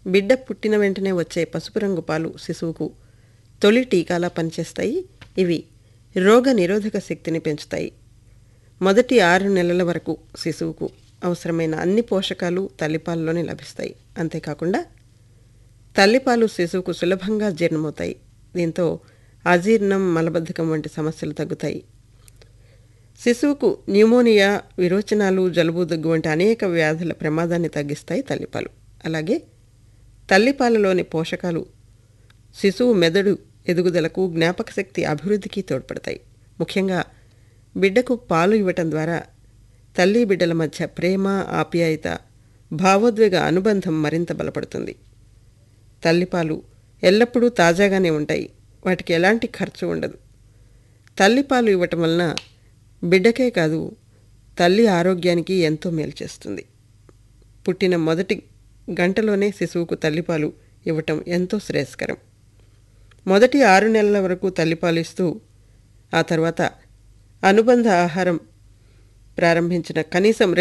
బిడ్డ పుట్టిన వెంటనే వచ్చే పసుపు రంగు పాలు శిశువుకు తొలి టీకాలా పనిచేస్తాయి ఇవి రోగ నిరోధక శక్తిని పెంచుతాయి మొదటి ఆరు నెలల వరకు శిశువుకు అవసరమైన అన్ని పోషకాలు తల్లిపాలలోనే లభిస్తాయి అంతేకాకుండా తల్లిపాలు శిశువుకు సులభంగా జీర్ణమవుతాయి దీంతో అజీర్ణం మలబద్ధకం వంటి సమస్యలు తగ్గుతాయి శిశువుకు న్యూమోనియా విరోచనాలు జలుబు దగ్గు వంటి అనేక వ్యాధుల ప్రమాదాన్ని తగ్గిస్తాయి తల్లిపాలు అలాగే తల్లిపాలలోని పోషకాలు శిశువు మెదడు ఎదుగుదలకు జ్ఞాపక శక్తి అభివృద్ధికి తోడ్పడతాయి ముఖ్యంగా బిడ్డకు పాలు ఇవ్వటం ద్వారా తల్లి బిడ్డల మధ్య ప్రేమ ఆప్యాయత భావోద్వేగ అనుబంధం మరింత బలపడుతుంది తల్లిపాలు ఎల్లప్పుడూ తాజాగానే ఉంటాయి వాటికి ఎలాంటి ఖర్చు ఉండదు తల్లిపాలు ఇవ్వటం వలన బిడ్డకే కాదు తల్లి ఆరోగ్యానికి ఎంతో మేలు చేస్తుంది పుట్టిన మొదటి గంటలోనే శిశువుకు తల్లిపాలు ఇవ్వటం ఎంతో శ్రేయస్కరం మొదటి ఆరు నెలల వరకు తల్లిపాలు ఇస్తూ ఆ తర్వాత అనుబంధ ఆహారం ప్రారంభించిన కనీసం